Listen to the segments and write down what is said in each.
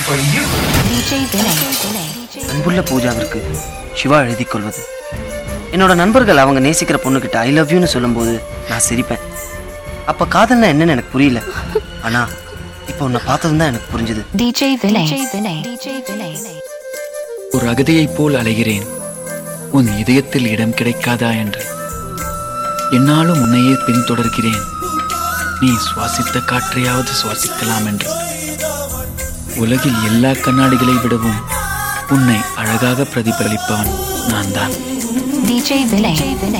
for you. DJ Vinay. அன்புள்ள பூஜாவிற்கு சிவா எழுதிக் கொள்வது என்னோட நண்பர்கள் அவங்க நேசிக்கிற பொண்ணுகிட்ட ஐ லவ் யூன்னு சொல்லும்போது நான் சிரிப்பேன் அப்ப காதல்னா என்னன்னு எனக்கு புரியல ஆனா இப்போ உன்னை பார்த்ததும் தான் எனக்கு புரிஞ்சுது DJ Vinay. DJ Vinay. ஒரு அகதியைப் போல் அலைகிறேன் உன் இதயத்தில் இடம் கிடைக்காதா என்று என்னாலும் உன்னையே பின்தொடர்கிறேன் நீ சுவாசித்த காற்றையாவது சுவாசிக்கலாம் என்று உலகில் எல்லா கண்ணாடிகளை விடவும் உன்னை அழகாக பிரதிபலிப்பவன் நான் தான் DJ Vinay.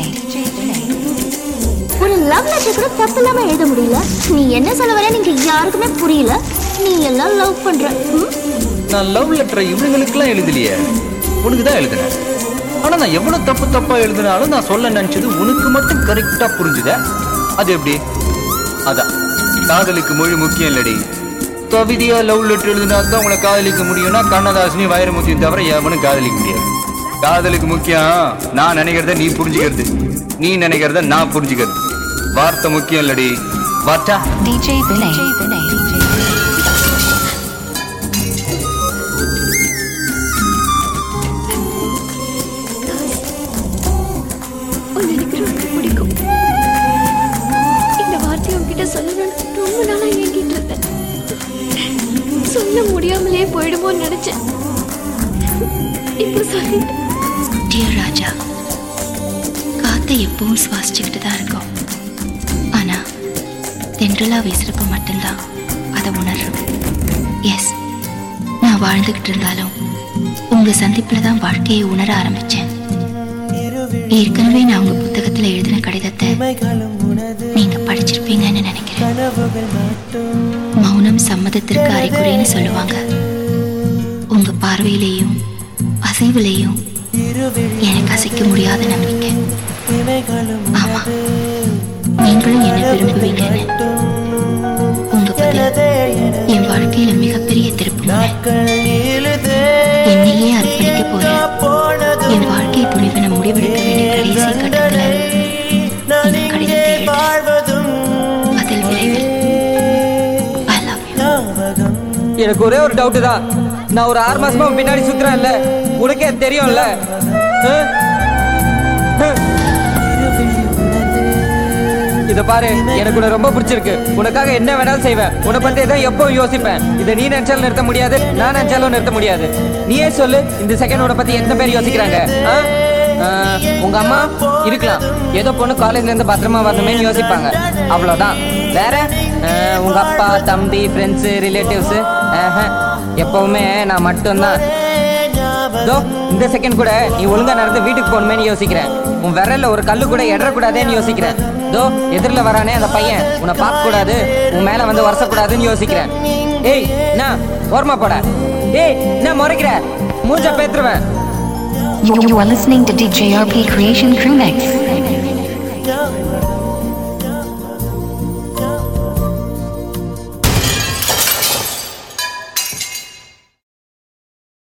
ஒரு லவ் லெட்டர் கூட தப்பு இல்லாம எழுத முடியல நீ என்ன சொல்ல வர நீங்க யாருக்குமே புரியல நீ எல்லாம் லவ் பண்ற ம்? நான் லவ் லெட்டரை இவங்களுக்கெல்லாம் எழுதலையே உனக்கு தான் எழுதுனேன் ஆனா நான் எவ்வளவு தப்பு தப்பா எழுதினாலும் நான் சொல்ல நினைச்சது உனக்கு மட்டும் கரெக்டா புரிஞ்சுத அது எப்படி அதான் காதலுக்கு மொழி முக்கியம் இல்லடி கவிதையா லவ் லெட்டர் எழுதினா தான் உங்களை காதலிக்க முடியும்னா கண்ணதாசனி வைரமுத்தியும் தவிர எவனும் காதலிக்க முடியாது காதலுக்கு முக்கியம் நான் நினைக்கிறத நீ புரிஞ்சுக்கிறது நீ நினைக்கிறத நான் புரிஞ்சுக்கிறது வார்த்தை முக்கியம் இல்லடி வார்த்தா DJ Vinay. உன்னை எனக்கு ரொம்ப பிடிக்கும் இந்த வார்த்தையை உன்கிட்ட சொல்லணும்னு ரொம்ப நாளா ஏங்கிட்டு இருந்தேன் சொல்ல முடியாமலே போயிடுமோன்னு நினைச்சேன் இப்போ சொல்லிட்டேன் டியர் ராஜா காத்தை எப்பவும் சுவாசிச்சுக்கிட்டு தான் இருக்கோம் ஆனா தென்றலா வீசுறப்ப மட்டும்தான் அதை உணர்றோம் எஸ் நான் வாழ்ந்துகிட்டு இருந்தாலும் உங்க சந்திப்புல தான் வாழ்க்கையை உணர ஆரம்பிச்சேன் ஏற்கனவே நான் உங்க புத்தகத்துல எழுதின கடிதத்தை நீங்க படிச்சிருப்பீங்கன்னு நினைக்கிறேன் மௌனம் சம்மதத்திற்கு அறிகுறின்னு சொல்லுவாங்க உங்க பார்வையிலேயும் அசைவிலேயும் எனக்கு அசைக்க முடியாத நம்பிக்கை ஆமா நீங்களும் என்ன விரும்புவீங்கன்னு உங்க பதில் என் வாழ்க்கையில மிகப்பெரிய திருப்பு என்னையே அர்ப்பணிக்க போறேன் என் வாழ்க்கை துணிவின முடிவெடுக்க வேண்டிய கடைசி கட்டத்துல இந்த கடிதத்தை எழுதுறேன். பதில் விரைவில் ஐ லவ் யூ எனக்கு ஒரே ஒரு டவுட் தான் நான் ஒரு ஆறு மாசமா உன் பின்னாடி சுத்துறேன்ல உனக்கே தெரியும்ல ஆ? ஆ. இத பாரு எனக்கு உன்னை ரொம்ப பிடிச்சிருக்கு உனக்காக என்ன வேணாலும் செய்வேன் உன்னை பத்தி தான் எப்பவும் யோசிப்பேன் இதை நீ நினைச்சாலும் நிறுத்த முடியாது நான் நினைச்சாலும் நிறுத்த முடியாது நீயே சொல்லு இந்த செகண்ட் உன்னை பத்தி எத்தனை பேர் யோசிக்கிறாங்க ஆ? ஆ, உங்க அம்மா இருக்கலாம் ஏதோ பொண்ணு காலேஜ்ல இருந்து பத்திரமா வரணுமேன்னு யோசிப்பாங்க அவ்வளவுதான் வேற ஆ, உங்க அப்பா தம்பி ஃப்ரெண்ட்ஸ் ரிலேட்டிவ்ஸ் எப்பவுமே நான் மட்டும்தான் இதோ இந்த செகண்ட் கூட நீ ஒழுங்கா நடந்து வீட்டுக்கு போகணுமேனு யோசிக்கிறேன் உன் விரல்ல ஒரு கல்லு கூட எடக்கூடாதேன்னு யோசிக்கிறேன் இதோ எதிரில் வரானே அந்த பையன் உன்னை பார்க்க கூடாது உன் மேல வந்து வரசக்கூடாதுன்னு யோசிக்கிறேன் ஏய் நான் ஓரமா போட ஏய் நான் முறைக்கிற மூஞ்ச பேத்துருவேன் You are listening to DJ RP Creation Crew Mix.